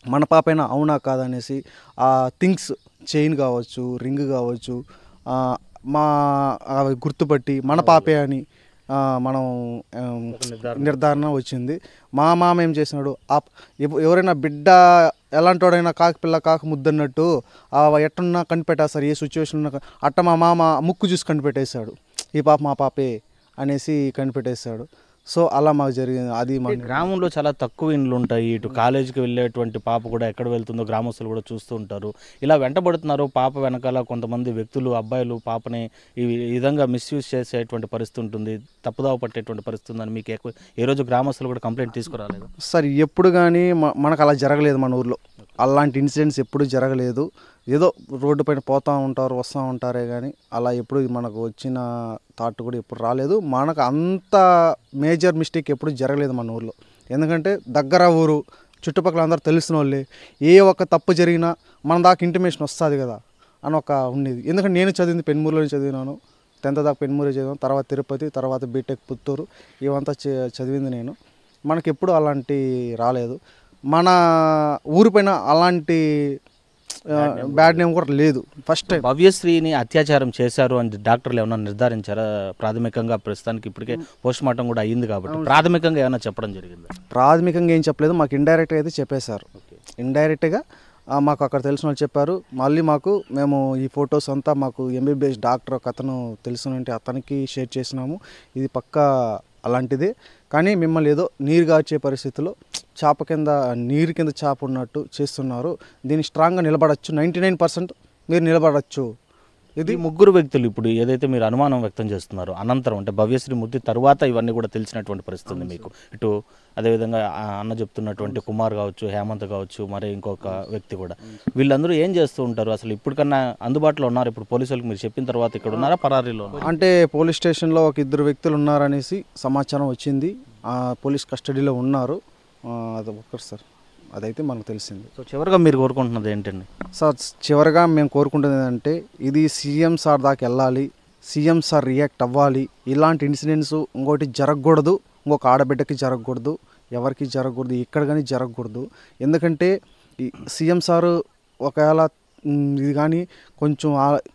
మన పాపైనా అవునా కాదనేసి ఆ థింగ్స్ చైన్ కావచ్చు రింగ్ కావచ్చు ఆ, మా అవి గుర్తుపట్టి మన పాపే అని ఆ, మనం ఆ, నిర్ధారణ వచ్చింది మా మామ ఏం చేసినాడు ఆ ఎవ- ఎవరైనా బిడ్డ ఎలాంటోడైనా కాకి పిల్ల కాక ముద్దన్నట్టు ఆ ఎట్టున్నా కనిపెట్టేస్తారు ఏ సిచ్యువేషన్ ఉన్నా క- అట్ట మా మామ ముక్కు చూసి కనిపెట్టేశాడు ఈ పాప మా పాపే అనేసి కనిపెట్టేశాడు సో అలా మాకు జరిగింది అది ఈ మాకు గ్రామంలో చాలా తక్కువ ఇండ్లు ఉంటాయి ఇటు కాలేజీకి వెళ్ళేటువంటి పాప కూడా ఎక్కడ వెళ్తుందో గ్రామస్తులు కూడా చూస్తూ ఉంటారు ఇలా వెంటబడుతున్నారు పాప వెనకాల కొంతమంది వ్యక్తులు అబ్బాయిలు పాపని ఈ విధంగా మిస్యూజ్ చేసేటువంటి పరిస్థితి ఉంటుంది తప్పుదావ పట్టేటువంటి పరిస్థితి ఉందని మీకు ఎక్కువ ఏ రోజు గ్రామస్తులు కూడా కంప్లైంట్ తీసుకురాలేదు సార్ ఎప్పుడు కానీ మ- మనకు అలా జరగలేదు మన ఊర్లో అలాంటి ఇన్సిడెంట్స్ ఎప్పుడు జరగలేదు ఏదో రోడ్డు పైన పోతూ ఉంటారు వస్తూ ఉంటారే కానీ అలా ఎప్పుడు మనకు వచ్చిన థాట్ కూడా ఎప్పుడు రాలేదు మనకు అంత మేజర్ మిస్టేక్ ఎప్పుడు జరగలేదు మన ఊర్లో ఎందుకంటే దగ్గర ఊరు చుట్టుపక్కల అందరూ తెలిసిన వాళ్ళే ఏ ఒక్క తప్పు జరిగినా మన దాకా ఇంటిమేషన్ వస్తుంది కదా అని ఒక ఉండేది ఎందుకంటే నేను చదివింది పెన్మూరులోనే చదివినాను టెన్త్ దాకా పెన్మూరే చదివాను తర్వాత తిరుపతి తర్వాత బీటెక్ పుత్తూరు ఇవంతా చ- చదివింది నేను మనకి ఎప్పుడు అలాంటి రాలేదు మన ఊరిపైన అలాంటి బ్యాడ్ నేమ్ కూడా లేదు ఫస్ట్ టైం భవ్యశ్రీని అత్యాచారం చేశారు అని డాక్టర్లు ఏమైనా నిర్ధారించారా ప్రాథమికంగా ప్రస్తుతానికి ఇప్పటికే పోస్ట్ మార్టం కూడా అయ్యింది కాబట్టి ప్రాథమికంగా ఏమైనా చెప్పడం జరిగిందా ప్రాథమికంగా ఏం చెప్పలేదు మాకు ఇండైరెక్ట్గా అయితే చెప్పేశారు ఇండైరెక్ట్గా మాకు అక్కడ తెలిసిన వాళ్ళు చెప్పారు మళ్ళీ మాకు మేము ఈ ఫొటోస్ అంతా మాకు ఎంబీబీఎస్ డాక్టర్ ఒక అతను తెలిసినంటే అతనికి షేర్ చేసినాము ఇది పక్కా అలాంటిదే కానీ మిమ్మల్ని ఏదో నీరు గార్చే పరిస్థితిలో చాప కింద నీరు కింద చాప ఉన్నట్టు చేస్తున్నారు దీన్ని స్ట్రాంగ్గా నిలబడచ్చు నైంటీ నైన్ పర్సెంట్ మీరు నిలబడచ్చు ఇది ముగ్గురు వ్యక్తులు ఇప్పుడు ఏదైతే మీరు అనుమానం వ్యక్తం చేస్తున్నారు అనంతరం అంటే భవ్యశ్రీ మృతి తర్వాత ఇవన్నీ కూడా తెలిసినటువంటి పరిస్థితి ఉంది మీకు ఇటు అదేవిధంగా ఆ అన్న చెప్తున్నటువంటి కుమార్ కావచ్చు హేమంత్ కావచ్చు మరి ఇంకొక వ్యక్తి కూడా వీళ్ళందరూ ఏం చేస్తూ ఉంటారు అసలు ఇప్పటికన్నా అందుబాటులో ఉన్నారు ఇప్పుడు పోలీసులకు మీరు చెప్పిన తర్వాత ఇక్కడ ఉన్నారా పరారీలో ఉన్నారా? అంటే పోలీస్ స్టేషన్లో ఒక ఇద్దరు వ్యక్తులు ఉన్నారనేసి సమాచారం వచ్చింది ఆ పోలీస్ కస్టడీలో ఉన్నారు ఆ, అది ఒక్కరు సార్ అదైతే మనకు తెలిసింది సో చివరిగా మీరు కోరుకుంటున్నది ఏంటండి సార్ చివరగా మేము కోరుకుంటుంది ఏంటంటే ఇది సీఎం సార్ దాకా వెళ్ళాలి సీఎం సార్ రియాక్ట్ అవ్వాలి ఇలాంటి ఇన్సిడెంట్స్ ఇంకోటి జరగకూడదు ఇంకొక ఆడబిడ్డకి జరగకూడదు ఎవరికి జరగకూడదు ఇక్కడ కానీ జరగకూడదు ఎందుకంటే ఈ సీఎం సారు ఒకవేళ మ్, ఇది కానీ కొంచెం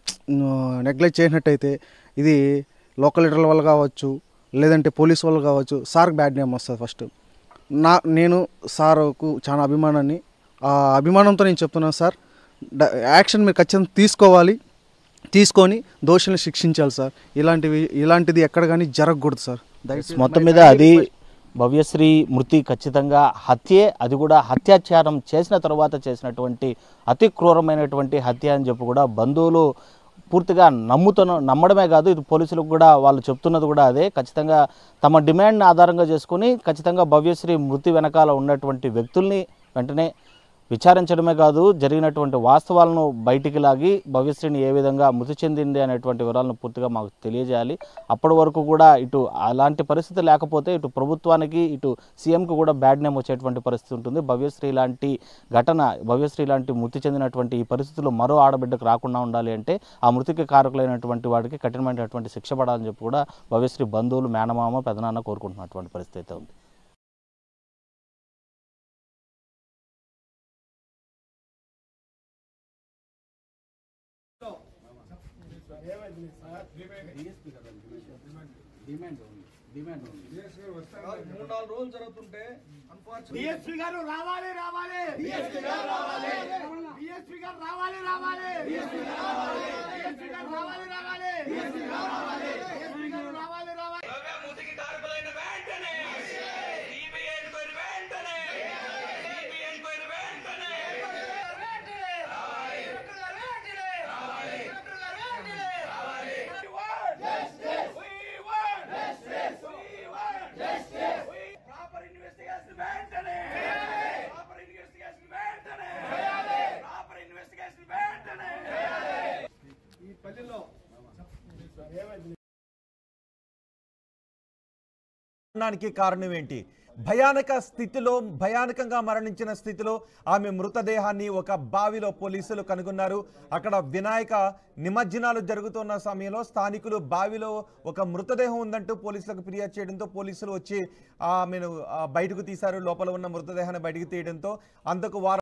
నెగ్లెక్ట్ చేసినట్టయితే ఇది లోకల్ లీడర్ల వల్ల కావచ్చు లేదంటే పోలీస్ వాళ్ళు కావచ్చు సార్కి బ్యాడ్ నేమ్ వస్తుంది ఫస్ట్ నా నేను సార్కు చాలా అభిమానాన్ని ఆ అభిమానంతో నేను చెప్తున్నాను సార్ డ- యాక్షన్ మీరు ఖచ్చితంగా తీసుకోవాలి తీసుకొని దోషులను శిక్షించాలి సార్ ఇలాంటివి ఇలాంటిది ఎక్కడ కానీ జరగకూడదు సార్ దయచేసి మొత్తం మీద అది భవ్యశ్రీ మృతి ఖచ్చితంగా హత్యే అది కూడా హత్యాచారం చేసిన తర్వాత చేసినటువంటి అతి క్రూరమైనటువంటి హత్య అని చెప్పి కూడా బంధువులు పూర్తిగా నమ్ముతున్న నమ్మడమే కాదు ఇది పోలీసులకు కూడా వాళ్ళు చెప్తున్నది కూడా అదే ఖచ్చితంగా తమ డిమాండ్ని ఆధారంగా చేసుకుని ఖచ్చితంగా భవ్యశ్రీ మృతి వెనకాల ఉన్నటువంటి వ్యక్తుల్ని వెంటనే విచారించడమే కాదు జరిగినటువంటి వాస్తవాలను బయటికి లాగి భవ్యశ్రీని ఏ విధంగా మృతి చెందింది అనేటువంటి వివరాలను పూర్తిగా మాకు తెలియజేయాలి అప్పటి వరకు కూడా ఇటు అలాంటి పరిస్థితి లేకపోతే ఇటు ప్రభుత్వానికి ఇటు సీఎంకి కూడా బ్యాడ్ నేమ్ వచ్చేటువంటి పరిస్థితి ఉంటుంది భవ్యశ్రీ లాంటి ఘటన భవ్యశ్రీ లాంటి మృతి చెందినటువంటి ఈ పరిస్థితుల్లో మరో ఆడబిడ్డకు రాకుండా ఉండాలి అంటే ఆ మృతికి కారకులైనటువంటి వాడికి కఠినమైనటువంటి శిక్ష పడాలని చెప్పి కూడా భవ్యశ్రీ బంధువులు మేనమామ పెదనాన్న కోరుకుంటున్నటువంటి పరిస్థితి అయితే ఉంది డిఎస్పీ గారు రావాలి రావాలి డిఎస్పీ గారు రావాలి డిఎస్పీ గారు రావాలి రావాలి డిఎస్పీ గారు రావాలి డిఎస్పీ గారు రావాలి రావాలి డిఎస్పీ గారు రావాలి డిఎస్పీ గారు రావాలి రావాలి మూతికి కారకులైన వెంటనే సిబిఐ ఎంక్వైరీ వెంటనే సిబిఐ ఎంక్వైరీ వెంటనే ప్రాపర్ ఇన్వెస్టిగేషన్ వెంటనే ప్రాపర్ ఇన్వెస్టిగేషన్ వెంటనే ప్రాపర్ ఇన్వెస్టిగేషన్ వెంటనే మరణానికి కారణం ఏంటి భయానక స్థితిలో భయానకంగా మరణించిన స్థితిలో ఆమె మృతదేహాన్ని ఒక బావిలో పోలీసులు కనుగొన్నారు అక్కడ వినాయక నిమజ్జనాలు జరుగుతున్న సమయంలో స్థానికులు బావిలో ఒక మృతదేహం ఉందంటూ పోలీసులకు ఫిర్యాదు చేయడంతో పోలీసులు వచ్చి ఆమెను ఆ, బయటకు తీశారు లోపల ఉన్న మృతదేహాన్ని బయటకు తీయడంతో అందుకు వారు